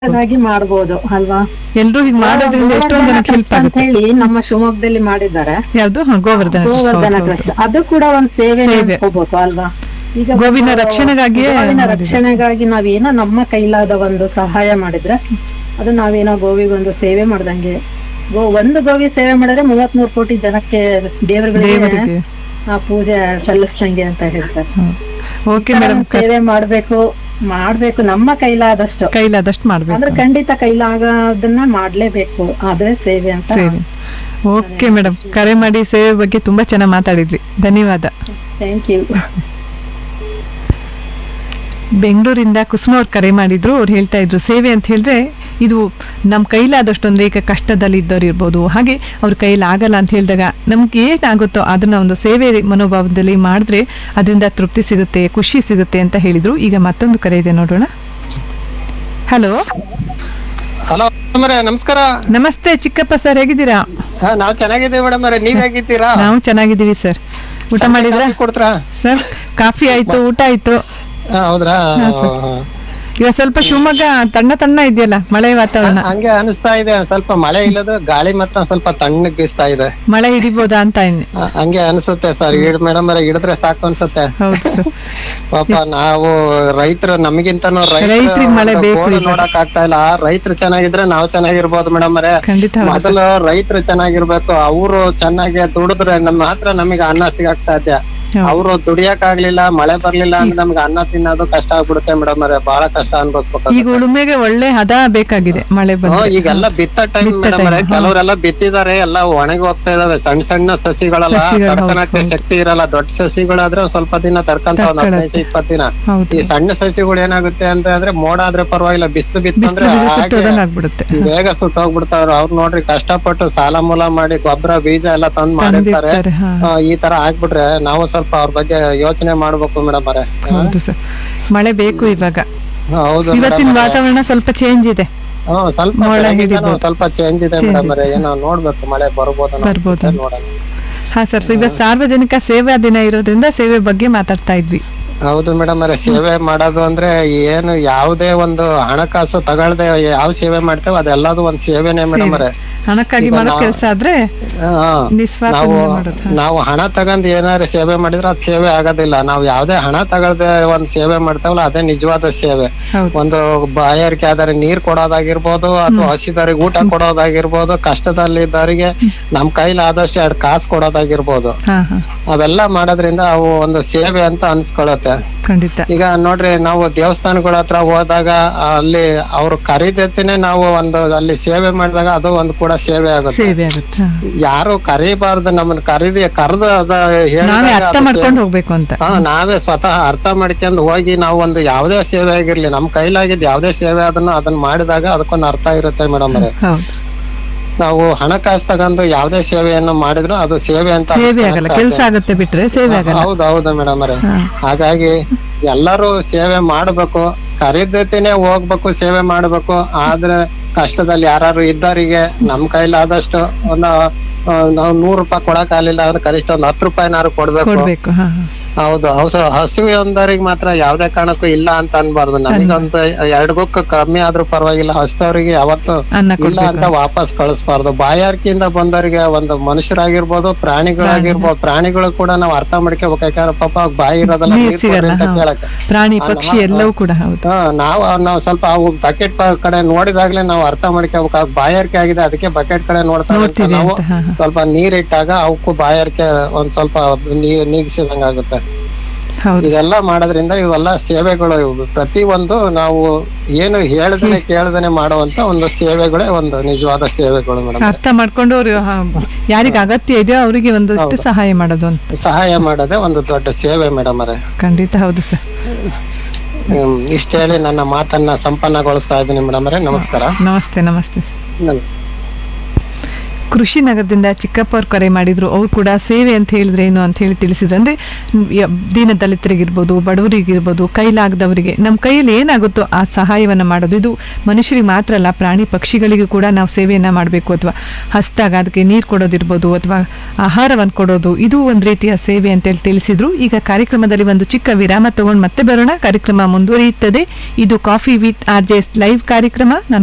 ಅದಾಗಿ ಮಾಡ್ಬೋದು ಅಲ್ವಾ ಎಲ್ರು ಹೀಗ್ ಮಾಡೋದ್ರಿಂದ ಎಷ್ಟೊಂದ್ ಜನಕ್ಕೆ ಹೆಲ್ಪ್ ಅಂತ ಆಗುತ್ತೆ ಹೇಳಿ ನಮ್ಮ ಶಿವಮೊಗ್ಗದಲ್ಲಿ ಮಾಡಿದ್ದಾರೆ ಯಾವ್ದು ಹ, ಗೋವರ್ಧನ ಟ್ರಸ್ಟ್, ಗೋವರ್ಧನ ಹೌದು, ಹೌದು. ಟ್ರಸ್ಟ್ ಅದು ಕೂಡ ಒಂದ್ ಸೇವೆ ಸೇವೆ. ಅನ್ಕೋಬಹುದು ಅಲ್ವಾ ಈಗ ಗೋವಿನ ಒಂದು ರಕ್ಷಣೆಗಾಗಿಯೇ ಗೋವಿನ ಮಾಡಿದ್ದಾರೆ. ರಕ್ಷಣೆಗಾಗಿ ನಾವೇನೋ ನಮ್ಮ ಕೈಲಾದ ಒಂದು ಸಹಾಯ ಮಾಡಿದ್ರೆ ಅದು ನಾವೇನೋ ಗೋವಿಗೊಂದು ಸೇವೆ ಮಾಡ್ದಂಗೆ ಗೋ ಒಂದು ಗೋವಿ ಸೇವೆ ಮಾಡಿದ್ರೆ ಮೂವತ್ಮೂರು ಕೋಟಿ ಜನಕ್ಕೆ ದೇವರುಗಳಿಗೆ ದೇವರಿಗೆ ಆ ಪೂಜೆ ಸಲ್ಲಿಸಂಗೆ ಅಂತ ಹೇಳ್ತಾರೆ ಓಕೆ ಮೇಡಮ್ ಸೇವೆ ಮಾಡ್ಬೇಕು ಮಾಡ್ಬೇಕು ನಮ್ಮ ಕೈಲಾದಷ್ಟು ಕೈಲಾದಷ್ಟು ಮಾಡ್ಬೇಕು ಅಂದ್ರೆ ಖಂಡಿತ ಕೈಲಾಗೋದನ್ನ ಮಾಡ್ಲೇಬೇಕು ಅದೇ ಸೇವೆ ಅಂತ ಸೇವೆ ಓಕೆ ಮೇಡಮ್ ಕರೆ ಮಾಡಿ ಸೇವೆ ಬಗ್ಗೆ ತುಂಬಾ ಚೆನ್ನಾಗಿ ಮಾತಾಡಿದ್ರಿ ಧನ್ಯವಾದ ಥ್ಯಾಂಕ್ ಯು ಬೆಂಗಳೂರಿಂದ ಕುಸುಮ ಅವ್ರು ಕರೆ ಮಾಡಿದ್ರು ಅವ್ರು ಹೇಳ್ತಾ ಇದ್ರು ಸೇವೆ ಅಂತ ಹೇಳಿದ್ರೆ ಇದು ನಮ್ಮ ಕೈಲಾದಷ್ಟು ಅಂದ್ರೆ ಈಗ ಕಷ್ಟದಲ್ಲಿ ಇದ್ದವ್ರು ಇರ್ಬೋದು ಹಾಗೆ ಅವ್ರ ಕೈಲಿ ಆಗಲ್ಲ ಅಂತ ಹೇಳಿದಾಗ ನಮ್ಗೆ ಏನಾಗುತ್ತೋ ಅದನ್ನ ಒಂದು ಸೇವೆ ಮನೋಭಾವದಲ್ಲಿ ಮಾಡಿದ್ರೆ ಅದರಿಂದ ತೃಪ್ತಿ ಸಿಗುತ್ತೆ ಖುಷಿ ಸಿಗುತ್ತೆ ಅಂತ ಹೇಳಿದ್ರು ಈಗ ಮತ್ತೊಂದು ಕರೆ ಇದೆ ನೋಡೋಣ ಹಲೋ ಹಲೋ ಮೇಡಮ್ ನಮಸ್ಕಾರ ನಮಸ್ತೆ ಚಿಕ್ಕಪ್ಪ ಸರ್ ಹೇಗಿದ್ದೀರಾ ಹಾ ನಾವ್ ಚೆನ್ನಾಗಿದ್ದೀವಿ ಮೇಡಮ್ ನೀವ್ ಹೇಗಿದ್ದೀರಾ ನಾವು ಚೆನ್ನಾಗಿದ್ದೀವಿ ಸರ್ ಊಟ ಮಾಡಿದ್ರಾ ಕಾಫಿ ಕೊಡ್ತೀರಾ ಸರ್ ಕಾಫಿ ಆಯ್ತು ಊಟ ಆಯ್ತು ಹಾ, ಹೌದ್ರಾ ಈಗ ಸ್ವಲ್ಪ ಶಿವಮೊಗ್ಗ ತಣ್ಣ ತಣ್ಣ ಇದೆಯಲ್ಲ ಮಳೆ ವಾತಾವರಣ ಹಂಗೆ ಅನಿಸ್ತಾ ಇದೆ ಸ್ವಲ್ಪ ಮಳೆ ಇಲ್ಲದ್ರೆ ಗಾಳಿ ಮಾತ್ರ ಒಂದ್ ಸ್ವಲ್ಪ ತಣ್ಣಗ್ ಬೀಸ್ತಾ ಇದೆ ಮಳೆ ಹಿಡಿಬೋದಾ ಅಂತ ಇನ್ನು ಆ, ಹಂಗೆ ಅನ್ಸುತ್ತೆ ಸರ್ ಇಡ್ ಮೇಡಮ್ ಹಿಡಿದ್ರೆ ಸಾಕು ಅನ್ಸುತ್ತೆ ಹೌದು ಸರ್ ಪಾಪ ನಾವು ರೈತರು ನಮಗಿಂತನೂ ರೈತ್ರಿಗ್ ಮಳೆ ಬೇಕು ಇವಾಗ. ನೋಡಕ್ ಆಗ್ತಾ ಇಲ್ಲ ರೈತರು ಚೆನ್ನಾಗಿದ್ರೆ ನಾವು ಚೆನ್ನಾಗಿರ್ಬೋದು ಮೇಡಮ್ ಅವರೇ ಖಂಡಿತ ಹೌದು ಸರ್. ಮೊದಲು ರೈತರು ಚೆನ್ನಾಗಿರ್ಬೇಕು ಅವರು ಚೆನ್ನಾಗಿ ದುಡಿದ್ರೆ ನಮ್ ಮಾತ್ರ ನಮಗೆ ಅನ್ನ ಸಿಗಕ್ ಸಾಧ್ಯ ಹೌದು. ಅವರು ದುಡಿಯಕ್ ಆಗ್ಲಿಲ್ಲ ಮಳೆ ಬರ್ಲಿಲ್ಲ ಅಂದ್ರೆ ನಮ್ಗೆ ಅನ್ನ ತಿನ್ನೋದು ಕಷ್ಟ ಆಗ್ಬಿಡುತ್ತೆ ಮೇಡಮ್ ಅವರೇ ಬಹಳ ಕಷ್ಟ ಅನ್ಭವಿಸ್ಬೇಕು ಈಗ ಉಳುಮೆಗೆ ಒಳ್ಳೆ ಹದ ಬೇಕಾಗಿದೆ ಮಳೆ ಬಂದ್ರೆ ಈಗೆಲ್ಲ ಬಿತ್ತ ಟೈಮ್ ಬಿತ್ತ ಮೇಡಮ್ ಅವರೇ time, ಹಾ. ಕೆಲವರೆಲ್ಲ ಬಿತ್ತಿದ್ದಾರೆ ಎಲ್ಲ ಒಣಗಿ ಹೋಗ್ತಾ ಇದಾವೆ ಸಣ್ಣ ಸಣ್ಣ ಸಸಿಗಳೆಲ್ಲ ಸಸಿಗಳು, ಹೌದು, ತಡ್ಕೊಳಕ್ಕೆ ಹೌದು. ಶಕ್ತಿ ಇರಲ್ಲ ದೊಡ್ಡ ಸಸಿಗಳಾದ್ರೆ ಒಂದ್ ಸ್ವಲ್ಪ ದಿನ ತಡ್ಕಂತ ಒಂದ್ ತಡ್ಕೊಳತ್ತೆ. ಹದಿನೈದು ಇಪ್ಪತ್ ದಿನ ಹೌದು ಈ ಸಣ್ಣ ಸಸಿಗಳು ಏನಾಗುತ್ತೆ ಅಂತ ಅಂದ್ರೆ ಮೋಡ ಆದ್ರೆ ಪರವಾಗಿಲ್ಲ ಬಿಸಿಲು ಬಿಸಿಲು ಬಿತ್ತಂದ್ರೆ ಬಿಡಿ ಹಾಗೆ ಸುಟ್ಟೋದಂಗ್ ಆಗ್ಬಿಡುತ್ತೆ ಬೇಗ ಸುಟ್ಟೋಗ್ಬಿಡ್ತಾವ್ರು ಅವ್ರು ನೋಡ್ರಿ ಕಷ್ಟಪಟ್ಟು ಸಾಲ ಮೂಲ ಮಾಡಿ ಗೊಬ್ಬರ ಬೀಜ ಎಲ್ಲ ತಂದ್ ಮಾಡಿರ್ತಾರೆ ತಂದಿರ್ತಾರೆ ಹಾ ಆ, ಈ ತರ ಆಗ್ಬಿಟ್ರೆ ನಾವು ಸ್ವಲ್ಪ ಅವ್ರ ಬಗ್ಗೆ ಯೋಚನೆ ಮಾಡ್ಬೇಕು ಮೇಡಮ್ ಅವರೇ ಹೌದು ಸರ್ ಮಳೆ ಬೇಕು ಇವಾಗ ಹೌದು ಇವತ್ತಿನ madam ಅವ್ರೆ. ವಾತಾವರಣ ಸ್ವಲ್ಪ ಚೇಂಜ್ ಇದೆ ಹ್ಮ್ ಸ್ವಲ್ಪ ಮಳೆ ಬೆಳಗ್ಗೆಯಿಂದನೂ ಹಿಡಿಬೋದು. ಸ್ವಲ್ಪ ಚೇಂಜ್ ಇದೆ Change ಮೇಡಮ್ ಅವರೇ ಏನೋ ನೋಡ್ಬೇಕು ಮಳೆ ಬರ್ಬೋದು ಬರ್ಬೋದು. ನೋಡೋಣ ಹಾ ಸರ್ ಈಗ ಸಾರ್ವಜನಿಕ ಸೇವಾ ದಿನ ಇರೋದ್ರಿಂದ ಸೇವೆ ಬಗ್ಗೆ ಮಾತಾಡ್ತಾ ಇದ್ವಿ ಹೌದು ಮೇಡಮ್ ಅವರೇ ಸೇವೆ ಮಾಡೋದು ಅಂದ್ರೆ ಏನು ಯಾವುದೇ ಒಂದು ಹಣಕಾಸು ತಗೊಳ್ದೆ ಯಾವ ಸೇವೆ ಮಾಡ್ತೇವೆ ಅದೆಲ್ಲದು ಒಂದ್ ಸೇವೆನೇ ಮೇಡಮ್ ಅವರೇ ಹಣಕ್ಕಾಗಿ ಈಗ ಮಾಡೋ ನಾವು- ಕೆಲಸ ಆದ್ರೆ ಹಾ. ನಿಸ್ವಾರ್ಥ ನಾವು ಮಾಡೋದು ಹಾ. ನಾವು ಹಣ ತಗೊಂಡ್ ಏನಾದ್ರು ಸೇವೆ ಮಾಡಿದ್ರೆ ಅದ್ ಸೇವೆ ಆಗೋದಿಲ್ಲ ನಾವು ಯಾವ್ದೇ ಹಣ ತಗೊಳ್ದೆ ಒಂದ್ ಸೇವೆ ಮಾಡ್ತೇವಲ್ಲ ಅದೇ ನಿಜವಾದ ಸೇವೆ ಹೌದು ಒಂದು ಬಾಯಾರಿಕೆ ಆದ್ರೆ ನೀರ್ ಕೊಡೋದಾಗಿರ್ಬೋದು ಅಥವಾ ಹಸಿದವ್ರಿಗೆ ಊಟ ಕೊಡೋದಾಗಿರ್ಬೋದು ಕಷ್ಟದಲ್ಲಿದ್ದವರಿಗೆ ನಮ್ ಕೈಲಿ ಆದಷ್ಟು ಎರಡ್ ಕಾಸು ಕೊಡೋದಾಗಿರ್ಬೋದು ಹಾ ಹಾ ಅವೆಲ್ಲ ಮಾಡೋದ್ರಿಂದ ಅವು ಒಂದು ಸೇವೆ ಅಂತ ಅನ್ಸ್ಕೊಳತ್ತೆ ಖಂಡಿತ ಈಗ ನೋಡ್ರಿ ನಾವು ದೇವಸ್ಥಾನಗಳ ಹತ್ರ ಹೋದಾಗ ಅಲ್ಲಿ ಅವ್ರು ಕರೀದೆತ್ತಿನೇ ನಾವು ಒಂದು ಅಲ್ಲಿ ಸೇವೆ ಮಾಡಿದಾಗ ಅದು ಒಂದು ಕೂಡ ಸೇವೆ ಆಗುತ್ತೆ ಸೇವೆ ಆಗುತ್ತೆ ಹಾ. ಯಾರು ಕರೀಬಾರ್ದು ನಮ್ಮನ್ನ ಕರೀದಿ ಕರೆದು ಅದ ನಾವೇ ಹೇಳಿದಾಗ ಅರ್ಥ ಅದು ಮಾಡ್ಕೊಂಡು ಸೇವೆ- ಹೋಗ್ಬೇಕು ಅಂತ ಹಾ ನಾವೇ ಸ್ವತಃ ಅರ್ಥ ಮಾಡ್ಕೊಂಡು ಹೋಗಿ ನಾವು ಒಂದು ಯಾವ್ದೇ ಸೇವೆ ಆಗಿರ್ಲಿ ನಮ್ ಕೈಲಾಗಿದ್ ಯಾವ್ದೇ ಸೇವೆ ಅದನ್ನ ಅದನ್ನ ಮಾಡಿದಾಗ ಅದಕ್ಕೊಂದು ಅರ್ಥ ಇರುತ್ತೆ ಮೇಡಮ್ ಅವರೇ ಹೌದು ನಾವು ಹಣಕಾಸು ತಗೊಂಡು ಯಾವ್ದೇ ಸೇವೆಯನ್ನು ಮಾಡಿದ್ರು ಅದು ಸೇವೆ ಅಂತ ಸೇವೆ ಅನ್ಸ್ಕೊಳಕ್ ಆಗಲ್ಲ ಸಾಧ್ಯ. ಕೆಲಸ ಆಗತ್ತೆ ಬಿಟ್ರೆ ಸೇವೆ ಆಗಲ್ಲ ಹೌದು ಹೌದು ಮೇಡಮ್ ಅವರೇ ಹಾ. ಹಾಗಾಗಿ ಎಲ್ಲರೂ ಸೇವೆ ಮಾಡ್ಬೇಕು ಕರಿದತಿನೇ ಹೋಗ್ಬೇಕು ಸೇವೆ ಮಾಡ್ಬೇಕು ಆದ್ರೆ ಕಷ್ಟದಲ್ಲಿ ಯಾರು ಇದ್ದವರಿಗೆ ನಮ್ ಕೈಲಾದಷ್ಟು ಒಂದು ಆ, ನಾವು ನೂರು ರೂಪಾಯಿ ಕೊಡಕ್ ಆಗ್ಲಿಲ್ಲ ಅಂದ್ರೆ ಕನಿಷ್ಠ ಒಂದ್ ಹತ್ತು ರೂಪಾಯಿನಾರು ಕೊಡ್ಬೇಕು ಕೊಡ್ಬೇಕು ಹಾ ಹಾ. ಹೌದು ಹೌದು ಹಸಿವೆ ಒಂದರಿಗೆ ಮಾತ್ರ ಯಾವ್ದೇ ಕಾರಣಕ್ಕೂ ಇಲ್ಲ ಅಂತ ಅನ್ಬಾರ್ದು ನಮಗೊಂದು ಎರಡು ಗುಕ್ಕ ಕಮ್ಮಿ ಆದ್ರೂ ಪರವಾಗಿಲ್ಲ ಹಸ್ತವ್ರಿಗೆ ಯಾವತ್ತು ಅನ್ನ ಇಲ್ಲ ಅಂತ ಕೊಡ್ಬೇಕು ವಾಪಸ್ ಕಳಿಸ್ಬಾರ್ದು ಬಾಯಾರಿಕೆಯಿಂದ ಬಂದವರಿಗೆ ಒಂದು ಮನುಷ್ಯರಾಗಿರ್ಬೋದು ಪ್ರಾಣಿಗಳಾಗಿರ್ಬೋದು ಪ್ರಾಣಿಗಳು ಕೂಡ ನಾವು ಅರ್ಥ ಮಾಡ್ಕೋಬೇಕು ಯಾಕಂದ್ರೆ ಪಾಪ ಅವ್ಕ್ ಬಾಯಿ ಇರೋದಲ್ಲ ನೀರ್ ನೀರ್ ಕೊಡ್ರಿ ಸಿಗಲ್ಲ ಅಂತ ಹೌದು. ಕೇಳಕ್ಕೆ ಪ್ರಾಣಿ ಆ, ಪಕ್ಷಿ ನಮ್ಮ- ಎಲ್ಲವೂ ಕೂಡ ಹೌದು ಹಾ, ನಾವು ನಾವು ಸ್ವಲ್ಪ ಅವು ಬಕೆಟ್ ಕಡೆ ನೋಡಿದಾಗ್ಲೇ ನಾವು ಅರ್ಥ ಮಾಡ್ಕೋಬೇಕು ಅವ್ಕ್ ಬಾಯಾರಿಕೆ ಆಗಿದೆ ಅದಕ್ಕೆ ಬಕೆಟ್ ಕಡೆ ನೋಡ್ತಾ ಅಂತ ನೋಡ್ತಿದೆ ನಾವು ಅಂತ ಹಾ ಹಾ. ಸ್ವಲ್ಪ ನೀರಿಟ್ಟಾಗ ಅವಕ್ಕೂ ಬಾಯಾರಿಕೆ ಒಂದ್ ಸ್ವಲ್ಪ ನೀ- ನೀಗಿಸಿದಂಗ ಆಗುತ್ತೆ ಹೌದು ಇದೆಲ್ಲ ಮಾಡೋದ್ರಿಂದ ಇವೆಲ್ಲ ಸೇವೆಗಳು ಇವು ಪ್ರತಿ ಒಂದು ನಾವು ಏನು ಹೇಳ್ದೇನೆ ಕೇಳ್ದೇನೆ ಮಾಡುವಂತ ಒಂದು ಸೇವೆಗಳೇ ಒಂದು ನಿಜವಾದ ಸೇವೆಗಳು ಮೇಡಮ್ ಅರ್ಥ ಮಾಡ್ಕೊಂಡು ಅವ್ರು ಯಾರಿಗೆ ಅಗತ್ಯ ಇದೆಯೋ ಅವರಿಗೆ ಒಂದಷ್ಟು ಸಹಾಯ ಮಾಡೋದು ಅಂತ ಸಹಾಯ ಮಾಡೋದೇ ಒಂದು ದೊಡ್ಡ ಸೇವೆ ಮೇಡಮ್ ಅವರೇ ಖಂಡಿತ ಹೌದು ಸರ್ ಹ್ಮ್, ಇಷ್ಟ ಹೇಳಿ ನನ್ನ ಮಾತನ್ನ ಸಂಪನ್ನಗೊಳಿಸ್ತಾ ಇದ್ದೀನಿ ಮೇಡಮ್ ಅವರೇ ನಮಸ್ಕಾರ ನಮಸ್ತೆ ನಮಸ್ತೆ ಸರ್ ನಮಸ್ತೆ ಕೃಷಿ ನಗರದಿಂದ ಚಿಕ್ಕಪ್ಪ ಅವ್ರು ಕರೆ ಮಾಡಿದ್ರು ಅವ್ರು ಕೂಡ ಸೇವೆ ಅಂತ ಹೇಳಿದ್ರೆ ಏನು ಅಂತ ಹೇಳಿ ತಿಳಿಸಿದ್ರು ಅಂದ್ರೆ ಮ್, ಯ- ದೀನ ದಲಿತರಿಗಿರ್ಬೋದು ಬಡವರಿಗಿರ್ಬೋದು ಕೈಲಾಗದವರಿಗೆ ನಮ್ಮ ಕೈಯಲ್ಲಿ ಏನಾಗುತ್ತೋ ಆ ಸಹಾಯವನ್ನು ಮಾಡೋದು ಇದು ಮನುಷ್ಯರಿಗೆ ಮಾತ್ರ ಅಲ್ಲ ಪ್ರಾಣಿ ಪಕ್ಷಿಗಳಿಗೂ ಕೂಡ ನಾವು ಸೇವೆಯನ್ನು ಮಾಡಬೇಕು ಅಥವಾ ಹಸ್ದಾಗ ಅದಕ್ಕೆ ನೀರು ಕೊಡೋದಿರ್ಬೋದು ಅಥವಾ ಆಹಾರವನ್ನು ಕೊಡೋದು ಇದು ಒಂದು ರೀತಿಯ ಸೇವೆ ಅಂತೇಳಿ ತಿಳಿಸಿದ್ರು ಈಗ ಕಾರ್ಯಕ್ರಮದಲ್ಲಿ ಒಂದು ಚಿಕ್ಕ ವಿರಾಮ ತಗೊಂಡು ಮತ್ತೆ ಬರೋಣ ಕಾರ್ಯಕ್ರಮ ಮುಂದುವರಿಯುತ್ತದೆ ಇದು coffee with R J live ಕಾರ್ಯಕ್ರಮ ನಾನು